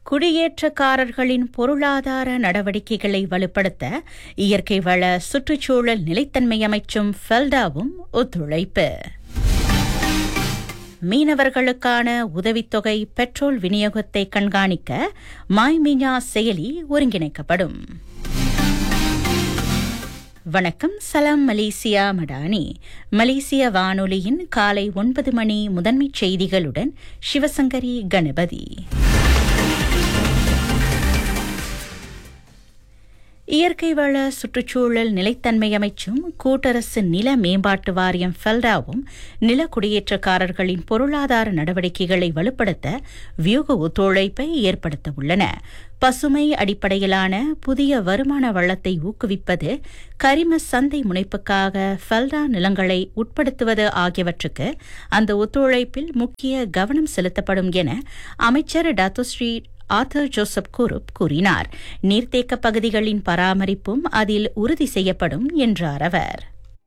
குடியேற்றக்காரர்களின் பொருளாதார நடவடிக்கைகளை வலுப்படுத்த இயற்கை வள சுற்றுச்சூழல் நிலைத்தன்மை அமைச்சும் ஃபெல்டாவும் ஒத்துழைப்பு மீனவர்களுக்கான உதவித்தொகை பெட்ரோல் விநியோகத்தை கண்காணிக்க மாய்மினா செயலி ஒருங்கிணைக்கப்படும் வணக்கம் சலாம் மலேசியா மடானி மலேசிய வானொலியின் காலை ஒன்பது மணி முதன்மைச் செய்திகளுடன் சிவசங்கரி கணபதி இயற்கை வள சுற்றுச்சூழல் நிலைத்தன்மை அமைச்சும் கூட்டரசு நில மேம்பாட்டு வாரியம் ஃபெல்டாவும் நில குடியேற்றக்காரர்களின் பொருளாதார நடவடிக்கைகளை வலுப்படுத்த வியூக ஒத்துழைப்பை ஏற்படுத்த உள்ளன பசுமை அடிப்படையிலான புதிய வருமான வளத்தை ஊக்குவிப்பது கரிம சந்தை முனைப்புக்காக ஃபெல்டா நிலங்களை உட்படுத்துவது ஆகியவற்றுக்கு அந்த ஒத்துழைப்பில் முக்கிய கவனம் செலுத்தப்படும் என அமைச்சர் டாத்தோஸ்ரீ ஆத்தர் ஜோசப் குருப் கூறினார் நீர்த்தேக்க பகுதிகளின் பராமரிப்பும் அதில் உறுதி செய்யப்படும் என்றார் அவர்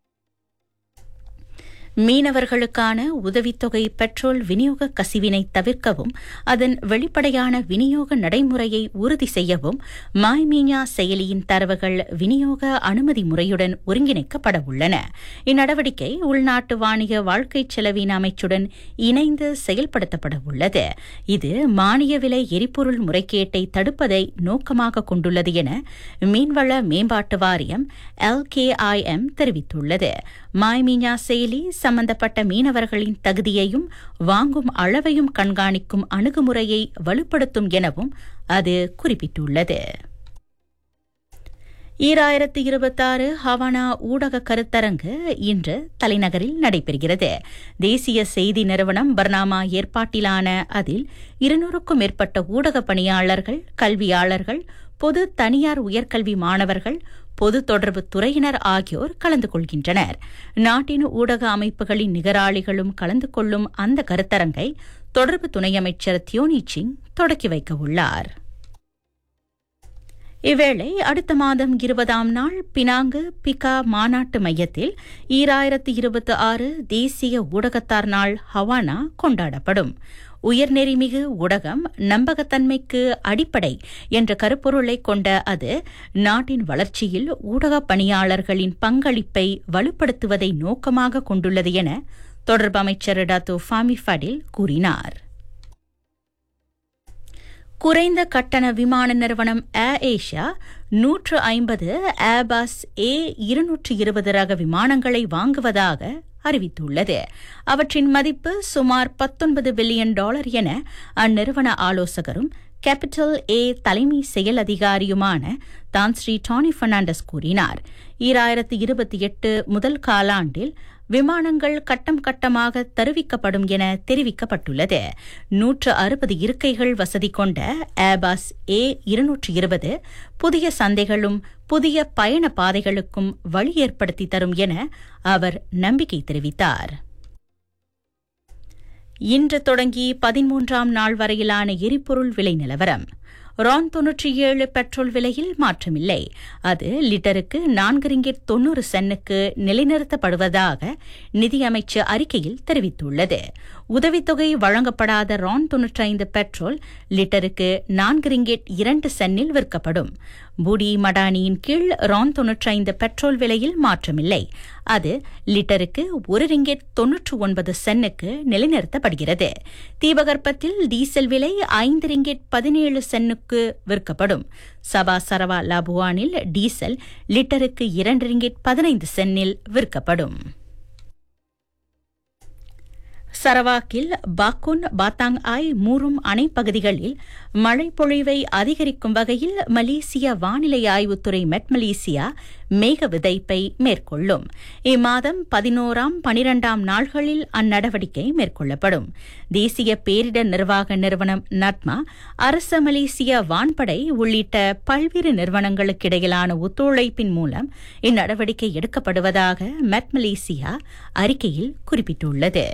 மீனவர்களுக்கான உதவித்தொகை பெட்ரோல் விநியோக கசிவினை தவிர்க்கவும் அதன் வெளிப்படையான விநியோக நடைமுறையை உறுதி செய்யவும் மாய்மீனா செயலியின் தரவுகள் விநியோக அனுமதி முறையுடன் ஒருங்கிணைக்கப்பட உள்ளன இந்நடவடிக்கை உள்நாட்டு வாணிக வாழ்க்கை செலவின அமைச்சுடன் இணைந்து செயல்படுத்தப்பட உள்ளது இது மானிய விலை எரிபொருள் முறைகேட்டை தடுப்பதை நோக்கமாக கொண்டுள்ளது என மீன்வள மேம்பாட்டு வாரியம் எல்கேஐஎம் தெரிவித்துள்ளது மாய்மீனா செயலி சம்பந்தப்பட்ட மீனவர்களின் தகுதியையும் வாங்கும் அளவையும் கண்காணிக்கும் அணுகுமுறையை வலுப்படுத்தும் எனவும் அது குறிப்பிட்டுள்ளது ஈராயிரத்து இருபத்தாறு ஹவானா ஊடக கருத்தரங்கு இன்று தலைநகரில் நடைபெறுகிறது தேசிய செய்தி நிறுவனம் பர்னாமா ஏற்பாட்டிலான அதில் இருநூறுக்கும் மேற்பட்ட ஊடக பணியாளர்கள் கல்வியாளர்கள் பொது தனியார் உயர்கல்வி மாணவர்கள் பொது தொடர்பு துறையினர் ஆகியோர் கலந்து கொள்கின்றனர் நாட்டின் ஊடக அமைப்புகளின் நிகராளிகளும் கலந்து கொள்ளும் அந்த கருத்தரங்கை தொடர்பு துணை அமைச்சர் தியோனி சிங் தொடக்கி வைக்க உள்ளார் இவ்வேளை அடுத்த மாதம் இருபதாம் நாள் பினாங்கு பிகா மாநாட்டு மையத்தில் ஈராயிரத்து இருபத்தி ஆறு தேசிய ஊடகத்தார் நாள் ஹவானா கொண்டாடப்படும் உயர்நெறிமிகு ஊடகம் நம்பகத்தன்மைக்கு அடிப்படை என்ற கருப்பொருளை கொண்ட அது நாட்டின் வளர்ச்சியில் ஊடக பணியாளர்களின் பங்களிப்பை வலுப்படுத்துவதை நோக்கமாக கொண்டுள்ளது என தொடர்பு அமைச்சர் டாத்தோ ஃபாமி ஃபடில் கூறினார் குறைந்த கட்டண விமான நிறுவனம் ஏர் ஏஷியா நூற்று ஐம்பது ஏர்பாஸ் ஏ இருநூற்று இருபது ரக விமானங்களை வாங்குவதாக அறிவித்துள்ளது அவற்றின் மதிப்பு சுமார் பத்தொன்பது பில்லியன் டாலர் என அந்நிறுவன ஆலோசகரும் கேபிட்டல் ஏ தலைமை செயல் அதிகாரியுமான தான் ஸ்ரீ டானி பெர்னாண்டஸ் கூறினார் ஈராயிரத்து இருபத்தி எட்டு முதல் காலாண்டில் விமானங்கள் கட்டம் கட்டமாக தருவிக்கப்படும் என தெரிவிக்கப்பட்டுள்ளது நூற்று அறுபது இருக்கைகள் வசதி கொண்ட ஏபாஸ் ஏ இருநூற்று இருபது புதிய சந்தைகளும் புதிய பயண பாதைகளுக்கும் வழி ஏற்படுத்தி தரும் என அவர் நம்பிக்கை தெரிவித்தார் இன்று தொடங்கி பதிமூன்றாம் நாள் வரையிலான எரிபொருள் விலை நிலவரம் ரான் தொன்னூற்றி ஏழு பெட்ரோல் விலையில் மாற்றமில்லை அது லிட்டருக்கு நான்கு ரிங்கிட் தொன்னூறு சென்னுக்கு நிலைநிறுத்தப்படுவதாக நிதியமைச்சு அறிக்கையில் தெரிவித்துள்ளது உதவித்தொகை வழங்கப்படாத ரான் தொன்னூற்றைந்து பெட்ரோல் லிட்டருக்கு நான்கு ரிங்கிட் இரண்டு சென்னில் விற்கப்படும் பூடி மடானியின் கீழ் ரான் தொன்னூற்றைந்து பெட்ரோல் விலையில் மாற்றமில்லை அது லிட்டருக்கு ஒரு ரிங்கெட் தொன்னூற்று ஒன்பது சென்னுக்கு நிலைநிறுத்தப்படுகிறது தீபகற்பத்தில் டீசல் விலை ஐந்து ரிங்கெட் பதினேழு சென்னுக்கு விற்கப்படும் சபா சரவா லாபுவானில் டீசல் லிட்டருக்கு இரண்டு ரிங்கெட் பதினைந்து சென்னில் விற்கப்படும் சரவாக்கில் பாக்குன் பாத்தாங் ஆய் மூரும் அணை பகுதிகளில் மழை பொழிவை அதிகரிக்கும் வகையில் மலேசிய வானிலை ஆய்வுத்துறை மெட் மலேசியா மேக விதைப்பை மேற்கொள்ளும் இம்மாதம் பதினோராம் பனிரெண்டாம் நாள்களில் அந்நடவடிக்கை மேற்கொள்ளப்படும் தேசிய பேரிடர் நிர்வாக நிறுவனம் நட்மா அரச மலேசிய வான்படை உள்ளிட்ட பல்வேறு நிறுவனங்களுக்கிடையிலான ஒத்துழைப்பின் மூலம் இந்நடவடிக்கை எடுக்கப்படுவதாக மெட் மலேசியா அறிக்கையில் குறிப்பிட்டுள்ளது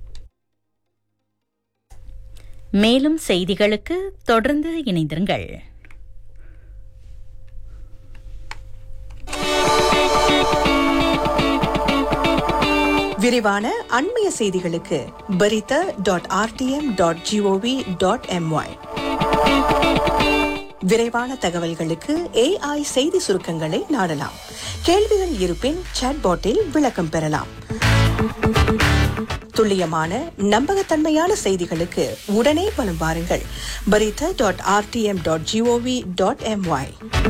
மேலும் செய்திகளுக்கு தொடர்ந்து இணைந்திருங்கள் விரிவான அண்மைய செய்திகளுக்கு berita dot RTM dot G O V dot M Y விரைவான தகவல்களுக்கு ஏஐ செய்தி சுருக்கங்களை நாடலாம் கேள்விகள் இருப்பின் சாட்பாட்டில் விளக்கம் பெறலாம் துல்லியமான நம்பகத்தன்மையான செய்திகளுக்கு உடனே வலம் வாருங்கள் berita dot RTM dot G O V dot M Y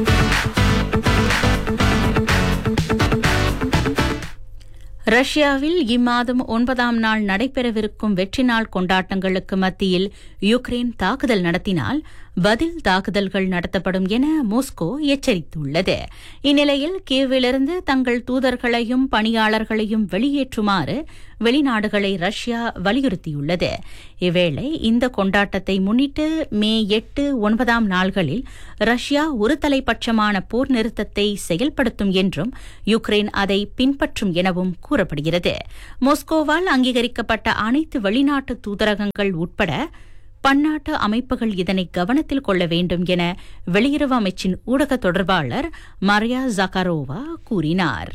ரஷ்யாவில் இம்மாதம் ஒன்பதாம் நாள் நடைபெறவிருக்கும் வெற்றி நாள் கொண்டாட்டங்களுக்கு மத்தியில் யுக்ரைன் தாக்குதல் நடத்தினால் பதில் தாக்குதல்கள் நடத்தப்படும் என மாஸ்கோ எச்சரித்துள்ளது இந்நிலையில் கீவிலிருந்து தங்கள் தூதர்களையும் பணியாளர்களையும் வெளியேற்றுமாறு வெளிநாடுகளை ரஷ்யா வலியுறுத்தியுள்ளது இவ்வேளை இந்த கொண்டாட்டத்தை முன்னிட்டு மே எட்டு ஒன்பதாம் நாள்களில் ரஷ்யா ஒரு தலைப்பட்சமான போர் நிறுத்தத்தை செயல்படுத்தும் என்றும் யுக்ரைன் அதை பின்பற்றும் எனவும் கூறப்படுகிறது மாஸ்கோவால் அங்கீகரிக்கப்பட்ட அனைத்து வெளிநாட்டு தூதரகங்கள் உட்பட பன்னாட்டு அமைப்புகள் இதனை கவனத்தில் கொள்ள வேண்டும் என வெளியுறவு அமைச்சின் ஊடக தொடர்பாளர் மரியா ஜகாரோவா கூறினார்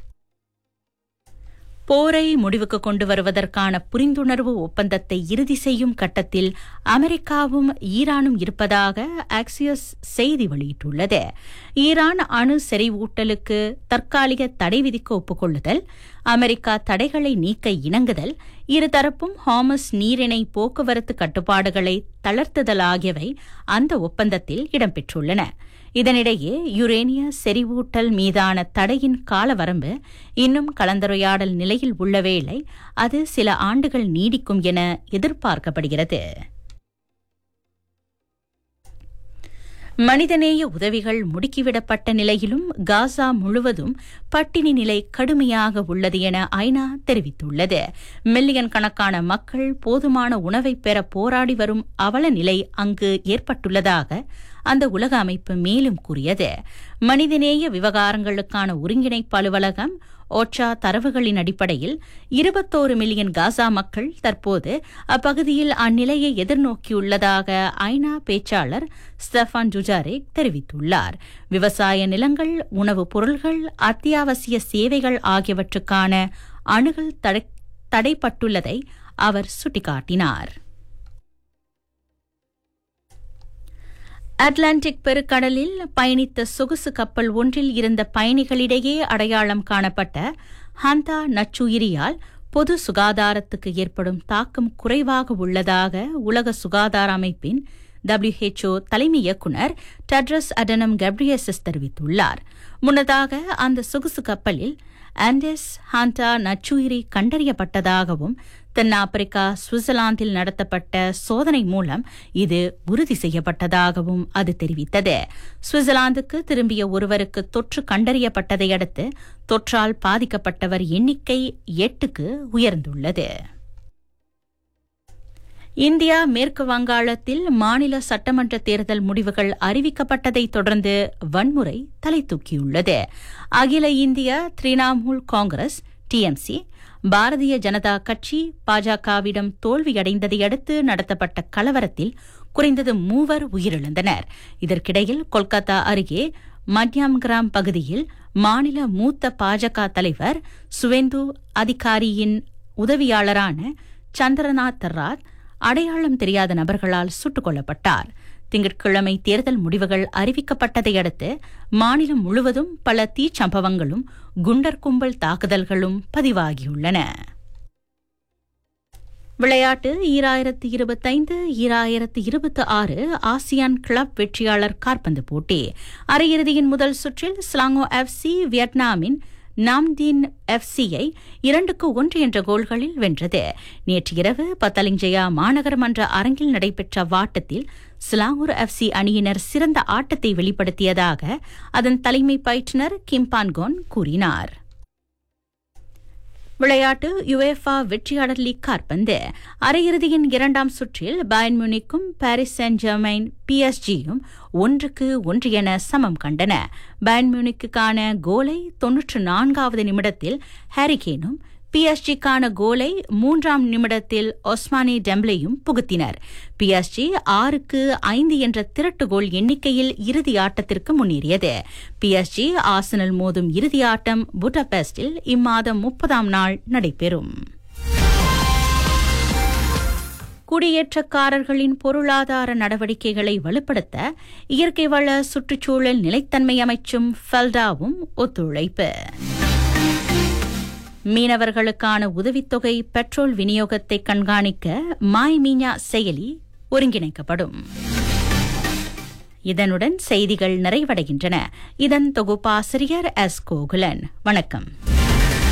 போரை முடிவுக்கு கொண்டு வருவதற்கான புரிந்துணர்வு ஒப்பந்தத்தை இறுதி செய்யும் கட்டத்தில் அமெரிக்காவும் ஈரானும் இருப்பதாக ஆக்சியஸ் செய்தி வெளியிட்டுள்ளது ஈரான் அணு செறிவூட்டலுக்கு தற்காலிக தடை விதிக்க ஒப்புக்கொள்ளுதல் அமெரிக்கா தடைகளை நீக்க இணங்குதல் இருதரப்பும் ஹாமஸ் நீரிணை போக்குவரத்து கட்டுப்பாடுகளை தளர்த்துதல் ஆகியவை அந்த ஒப்பந்தத்தில் இடம்பெற்றுள்ளன இதனிடையே யுரேனிய செறிவூட்டல் மீதான தடையின் காலவரம்பு இன்னும் கலந்துரையாடல் நிலையில் உள்ள வேளை அது சில ஆண்டுகள் நீடிக்கும் என எதிர்பார்க்கப்படுகிறது மனிதநேய உதவிகள் முடுக்கிவிடப்பட்ட நிலையிலும் காசா முழுவதும் பட்டினி நிலை கடுமையாக உள்ளது என ஐநா தெரிவித்துள்ளது மில்லியன் கணக்கான மக்கள் போதுமான உணவை பெற போராடி வரும் அவல நிலை அங்கு ஏற்பட்டுள்ளதாக அந்த உலக அமைப்பு மேலும் கூறியது மனிதநேய விவகாரங்களுக்கான ஒருங்கிணைப்பு அலுவலகம் ஓச்சா தரவுகளின் அடிப்படையில் இருபத்தோரு மில்லியன் காசா மக்கள் தற்போது அப்பகுதியில் அந்நிலையை எதிர்நோக்கியுள்ளதாக ஐநா பேச்சாளர் ஸ்டெஃபான் ஜுஜாரேக் தெரிவித்துள்ளார் விவசாய நிலங்கள் உணவுப் பொருள்கள் அத்தியாவசிய சேவைகள் ஆகியவற்றுக்கான அணுகல் தடைப்பட்டுள்ளதை அவர் சுட்டிக்காட்டினார் அட்லாண்டிக் பெருக்கடலில் பயணித்த சொகுசு கப்பல் ஒன்றில் இருந்த பயணிகளிடையே அடையாளம் காணப்பட்ட ஹந்தா நச்சுயிரியால் பொது சுகாதாரத்துக்கு ஏற்படும் தாக்கம் குறைவாக உள்ளதாக உலக சுகாதார அமைப்பின் டபிள்யூஹெச்ஓ தலைமை இயக்குநர் டட்ரஸ் அடனம் கப்ரியசஸ் தெரிவித்துள்ளார் முன்னதாக அந்த சொகுசு கப்பலில் ஆண்டெஸ் ஹாண்டா நச்சுயிரி கண்டறியப்பட்டதாகவும் தென்னாப்பிரிக்கா சுவிட்சர்லாந்தில் நடத்தப்பட்ட சோதனை மூலம் இது உறுதி செய்யப்பட்டதாகவும் அது தெரிவித்தது சுவிட்சர்லாந்துக்கு திரும்பிய ஒருவருக்கு தொற்று கண்டறியப்பட்டதை அடுத்து தொற்றால் பாதிக்கப்பட்டவர் எண்ணிக்கை எட்டுக்கு உயர்ந்துள்ளது இந்தியா மேற்கு வங்காளத்தில் மாநில சட்டமன்ற தேர்தல் முடிவுகள் அறிவிக்கப்பட்டதை தொடர்ந்து வன்முறை தலை தூக்கியுள்ளது அகில இந்திய திரிணாமுல் காங்கிரஸ் டிஎம்சி பாரதிய ஜனதா கட்சி பாஜகவிடம் தோல்வியடைந்ததை அடுத்து நடத்தப்பட்ட கலவரத்தில் குறைந்தது மூவர் உயிரிழந்தனர் இதற்கிடையில் கொல்கத்தா அருகே மத்யாம்கிராம் பகுதியில் மாநில மூத்த பாஜக தலைவர் சுவேந்து அதிகாரியின் உதவியாளரான சந்திரநாத் ராத் அடையாளம் தெரியாத நபர்களால் சுட்டுக் கொல்லப்பட்டார் திங்கட்கிழமை தேர்தல் முடிவுகள் அறிவிக்கப்பட்டதை அடுத்து மாநிலம் முழுவதும் பல தீச்சம்பவங்களும் குண்டர் கும்பல் தாக்குதல்களும் பதிவாகியுள்ளன விளையாட்டு ஈராயிரத்து இருபத்தைந்து ஈராயிரத்து இருபத்தி ஆறு ஆசியான் கிளப் வெற்றியாளர் காற்பந்து போட்டி அரையிறுதியின் முதல் சுற்றில் ஸ்லாங்கோ எஃப்சி வியட்நாமின் நாம்தீன் எஃப்சியை இரண்டுக்கு ஒன்று என்ற கோல்களில் வென்றது நேற்று இரவு பத்தலிஞ்சயா மாநகர் மன்ற அரங்கில் நடைபெற்ற வாட்டத்தில் சிலாங்கூர் எஃப்சி அணியினர் சிறந்த ஆட்டத்தை வெளிப்படுத்தியதாக அதன் தலைமை பயிற்றுநர் கிம்பான்கோன் கூறினார் விளையாட்டு யுஎஃபா வெற்றியாளர் லீக் காற்பந்து அரையிறுதியின் இரண்டாம் சுற்றில் பயன் முனிக்கும் பாரிஸ் சென்ட் ஜெர்மைன் பிஎஸ்ஜியும் ஒன்றுக்கு ஒன்று என சமம் கண்டன பயன் மியூனிக்குக்கான கோலை தொன்னூற்று நான்காவது நிமிடத்தில் ஹாரிகேனும் பிஎஸ்ஜிக்கான கோலை மூன்றாம் நிமிடத்தில் ஒஸ்மானி டெம்ப்லேயும் புகுத்தினர் பிஎஸ்ஜி ஆறுக்கு ஐந்து என்ற திரட்டு கோல் எண்ணிக்கையில் இறுதி ஆட்டத்திற்கு முன்னேறியது பிஎஸ்ஜி ஆசனல் மோதும் இறுதி ஆட்டம் புட்டபெஸ்டில் இம்மாதம் முப்பதாம் நாள் நடைபெறும் குடியேற்றக்காரர்களின் பொருளாதார நடவடிக்கைகளை வலுப்படுத்த இயற்கை வள சுற்றுச்சூழல் நிலைத்தன்மை அமைச்சும் ஃபெல்டாவும் ஒத்துழைப்பு மீனவர்களுக்கான உதவித்தொகை பெட்ரோல் விநியோகத்தை கண்காணிக்க மாய் மீனா செயலி ஒருங்கிணைக்கப்படும் இதனுடன் செய்திகள் நிறைவடைகின்றன இதன் தொகுப்பாசிரியர் எஸ் கோகுலன் வணக்கம்